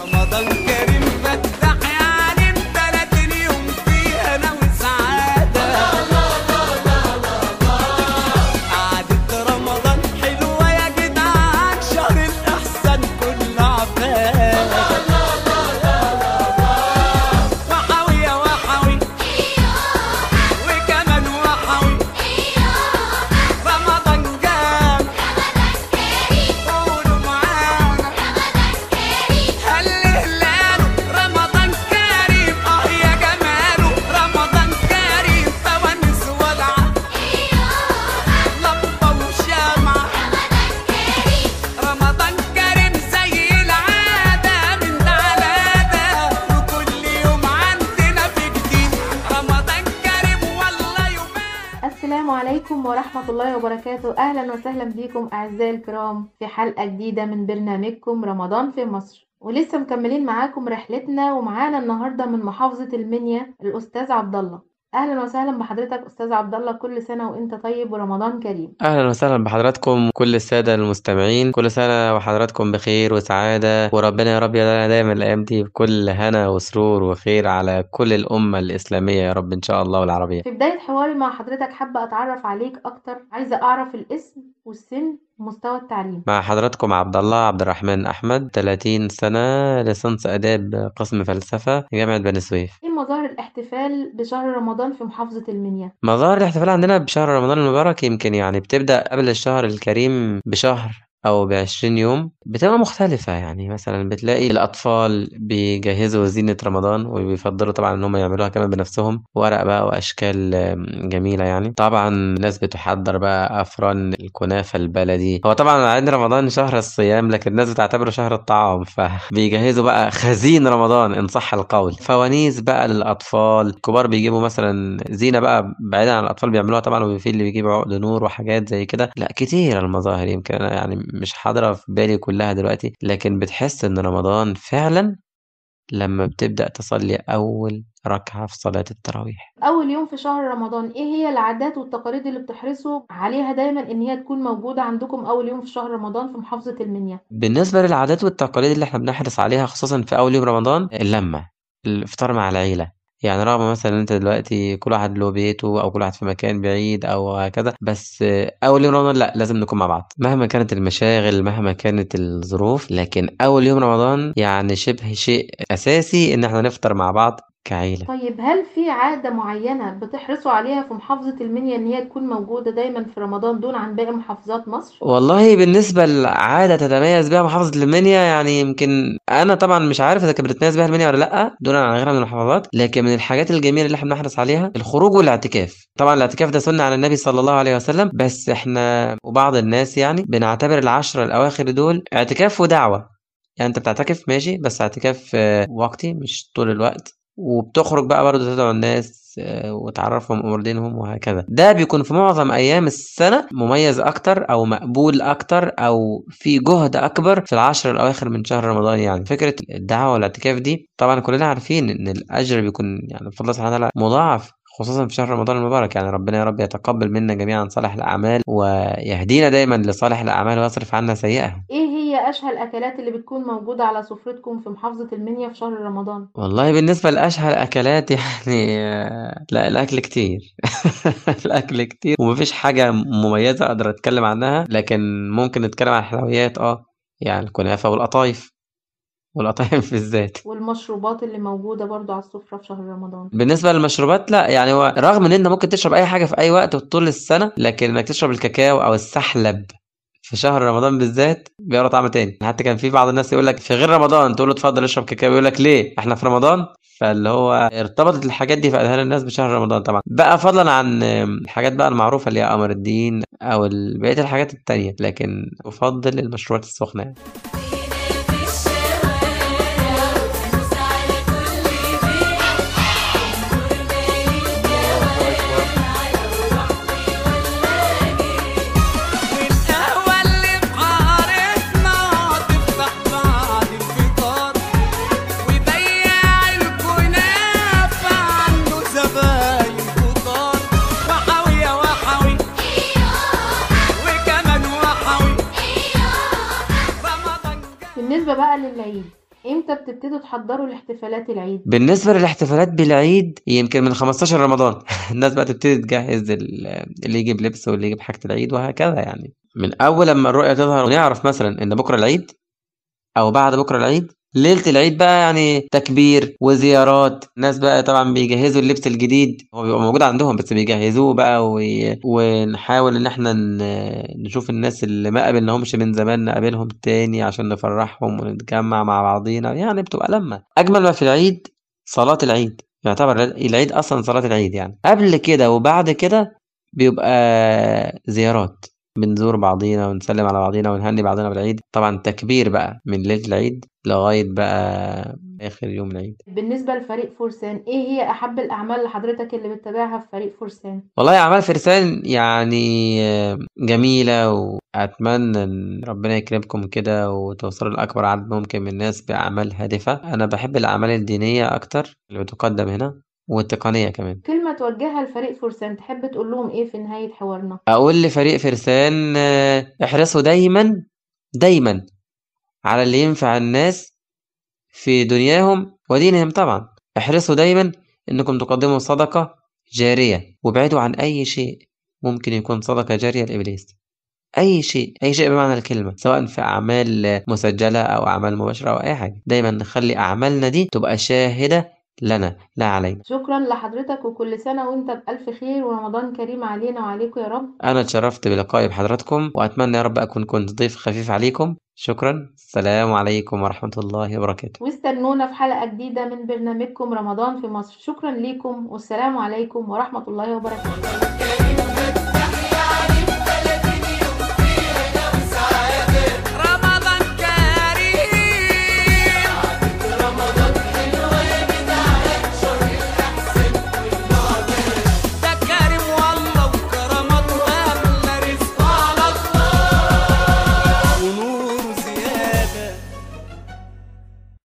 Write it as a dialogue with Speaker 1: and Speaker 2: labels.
Speaker 1: رمضان كريم فتح يا عليم تلاتين يوم فيه انا وسعادة قعدة رمضان حلوة يا جدعان شهر الإحسان كله عباد وحوي يا وحوي وكمان وحوي رمضان جام قولوا معانا هل هلاله رمضان كريم اه يا جماله رمضان كريم فوانيس ولعة لمبة وشمعة رمضان كريم زي العادة من ده على ده وكل يوم عندنا في جديد رمضان كريم والله يومين
Speaker 2: السلام عليكم ورحمة الله وبركاته أهلا وسهلا بكم أعزائي الكرام في حلقة جديدة من برنامجكم رمضان في مصر ولسه مكملين معاكم رحلتنا ومعانا النهاردة من محافظة المنيا الأستاذ عبد الله أهلا وسهلا بحضرتك أستاذ عبد الله كل سنة وأنت طيب ورمضان كريم
Speaker 3: أهلا وسهلا بحضراتكم كل السادة المستمعين كل سنة وحضراتكم بخير وسعادة وربنا يا رب يجعلنا دايما الأيام دي بكل هنا وسرور وخير على كل الأمة الإسلامية يا رب إن شاء الله والعربية
Speaker 2: في بداية حواري مع حضرتك حابة أتعرف عليك أكتر عايزة أعرف الاسم والسن ومستوى التعليم
Speaker 3: مع حضراتكم عبد الله عبد الرحمن أحمد 30 سنة ليسانس آداب قسم فلسفة جامعة بني سويف
Speaker 2: إيه مظاهر الاحتفال بشهر رمضان في محافظة المنيا
Speaker 3: مظاهر الاحتفال عندنا بشهر رمضان المبارك يمكن يعني بتبدأ قبل الشهر الكريم بشهر أو بعشرين يوم بتبقى مختلفة يعني مثلا بتلاقي الأطفال بيجهزوا زينة رمضان وبيفضلوا طبعا إن هم يعملوها كمان بنفسهم ورق بقى وأشكال آم، جميلة يعني طبعا الناس بتحضر بقى أفران الكنافة البلدي هو طبعا عند رمضان شهر الصيام لكن الناس بتعتبره شهر الطعام فبيجهزوا بقى خزين رمضان إن صح القول فوانيس بقى للأطفال الكبار بيجيبوا مثلا زينة بقى بعيدا عن الأطفال بيعملوها طبعا وفي اللي بيجيب عقد نور وحاجات زي كده لا كتير المظاهر يمكن أنا يعني مش حاضرة في بالي كلها دلوقتي لكن بتحس إن رمضان فعلا لما بتبدأ تصلي أول ركعة في صلاة التراويح
Speaker 2: أول يوم في شهر رمضان إيه هي العادات والتقاليد اللي بتحرصوا عليها دايما إن هي تكون موجودة عندكم أول يوم في شهر رمضان في محافظة المنيا
Speaker 3: بالنسبة للعادات والتقاليد اللي احنا بنحرص عليها خصوصا في أول يوم رمضان اللمة الإفطار مع العيلة يعني رغم مثلا إن انت دلوقتي كل واحد له بيته او كل واحد في مكان بعيد او هكذا بس آه، اول يوم رمضان لا لازم نكون مع بعض مهما كانت المشاغل مهما كانت الظروف لكن اول يوم رمضان يعني شبه شيء اساسي ان احنا نفطر مع بعض كعيلة
Speaker 2: طيب هل في عادة معينة بتحرصوا عليها في محافظة المنيا إن هي تكون موجودة دايما في رمضان دون عن باقي محافظات مصر؟
Speaker 3: والله بالنسبة لعادة تتميز بها محافظة المنيا يعني يمكن أنا طبعا مش عارف إذا كانت بتتميز بها المنيا ولا لأ دون عن غيرها من المحافظات لكن من الحاجات الجميلة اللي احنا بنحرص عليها الخروج والاعتكاف طبعا الاعتكاف ده سنة على النبي صلى الله عليه وسلم بس احنا وبعض الناس يعني بنعتبر العشرة الأواخر دول اعتكاف ودعوة يعني أنت بتعتكف ماشي بس اعتكاف آه، وقتي مش طول الوقت وبتخرج بقى برضه تدعو الناس آه، وتعرفهم امور دينهم وهكذا ده بيكون في معظم ايام السنه مميز اكتر او مقبول اكتر او في جهد اكبر في العشر الاواخر من شهر رمضان يعني فكره الدعوه والاعتكاف دي طبعا كلنا عارفين ان الاجر بيكون يعني بفضل الله سبحانه وتعالى مضاعف خصوصا في شهر رمضان المبارك يعني ربنا يا رب يتقبل منا جميعا صالح الاعمال ويهدينا دايما لصالح الاعمال ويصرف عنا سيئها
Speaker 2: إيه هي أشهى الأكلات اللي بتكون موجودة على سفرتكم في محافظة المنيا في شهر رمضان؟
Speaker 3: والله بالنسبة لأشهى الأكلات يعني آه، لا الأكل كتير الأكل كتير ومفيش حاجة مميزة أقدر أتكلم عنها لكن ممكن نتكلم عن الحلويات أه يعني الكنافة والقطايف والقطايف بالذات
Speaker 2: والمشروبات اللي موجودة برضو على السفرة في شهر رمضان
Speaker 3: بالنسبة للمشروبات لا يعني هو رغم ان انت ممكن تشرب اي حاجة في اي وقت طول السنة لكن انك تشرب الكاكاو او السحلب في شهر رمضان بالذات بيقرا طعم تاني حتى كان في بعض الناس يقول لك في غير رمضان تقول له اتفضل اشرب كاكاو يقول لك ليه احنا في رمضان فاللي هو ارتبطت الحاجات دي في اذهان الناس بشهر رمضان طبعا بقى فضلا عن الحاجات بقى المعروفة اللي هي قمر الدين او ال- بقية الحاجات التانية لكن افضل المشروبات السخنة يعني.
Speaker 4: في الشوارع فلوس على كل بيت نور مالي الجوارح على الرحب واللاجئ
Speaker 1: والقهوة اللي في حارتنا تفتح بعد الفطار وبياع الكنافة عنده زباين كتار وحوي يا وحوي وكمان وحوي رمضان جاي
Speaker 2: بالنسبة بقى للعيد امتى بتبتدوا تحضروا لاحتفالات العيد
Speaker 3: بالنسبة للاحتفالات بالعيد يمكن من 15 رمضان الناس بقى تبتدي تجهز ال- اللي يجيب لبس واللي يجيب حاجة العيد وهكذا يعني من أول لما الرؤية تظهر ونعرف مثلا إن بكرة العيد أو بعد بكرة العيد ليلة العيد بقى يعني تكبير وزيارات ناس بقى طبعا بيجهزوا اللبس الجديد هو بيبقى موجود عندهم بس بيجهزوه بقى وي... ونحاول ان احنا ن... نشوف الناس اللي ما قابلناهمش من زمان نقابلهم تاني عشان نفرحهم ونتجمع مع بعضينا يعني بتبقى لمة اجمل ما في العيد صلاة العيد يعتبر العيد اصلا صلاة العيد يعني قبل كده وبعد كده بيبقى زيارات بنزور بعضينا ونسلم على بعضينا ونهني بعضنا بالعيد طبعا تكبير بقى من ليلة العيد لغاية بقى آخر يوم العيد
Speaker 2: بالنسبة لفريق فرسان ايه هي احب الاعمال لحضرتك اللي بتتابعها في فريق فرسان
Speaker 3: والله أعمال فرسان يعني آه، جميلة وأتمنى إن ربنا يكرمكم كده وتوصلوا لأكبر عدد ممكن من الناس بأعمال هادفة أنا بحب الأعمال الدينية أكتر اللي بتقدم هنا والتقنية كمان
Speaker 2: كلمة توجهها لفريق فرسان تحب تقول لهم ايه في نهاية حوارنا
Speaker 3: أقول لفريق فرسان آه، احرصوا دايما دايما على اللي ينفع الناس في دنياهم ودينهم طبعا احرصوا دايما انكم تقدموا صدقة جارية وابعدوا عن اي شيء ممكن يكون صدقة جارية لإبليس أي شيء أي شيء بمعنى الكلمة سواء في أعمال مسجلة أو أعمال مباشرة أو أي حاجة دايما نخلي أعمالنا دي تبقى شاهدة لنا لا علينا
Speaker 2: شكرا لحضرتك وكل سنة وانت بألف خير ورمضان كريم علينا وعليكم يا رب
Speaker 3: أنا اتشرفت بلقائي بحضراتكم وأتمنى يا رب أكون كنت ضيف خفيف عليكم شكرا السلام عليكم ورحمة الله وبركاته
Speaker 2: واستنونا في حلقة جديدة من برنامجكم رمضان في مصر شكرا ليكم والسلام عليكم ورحمة الله وبركاته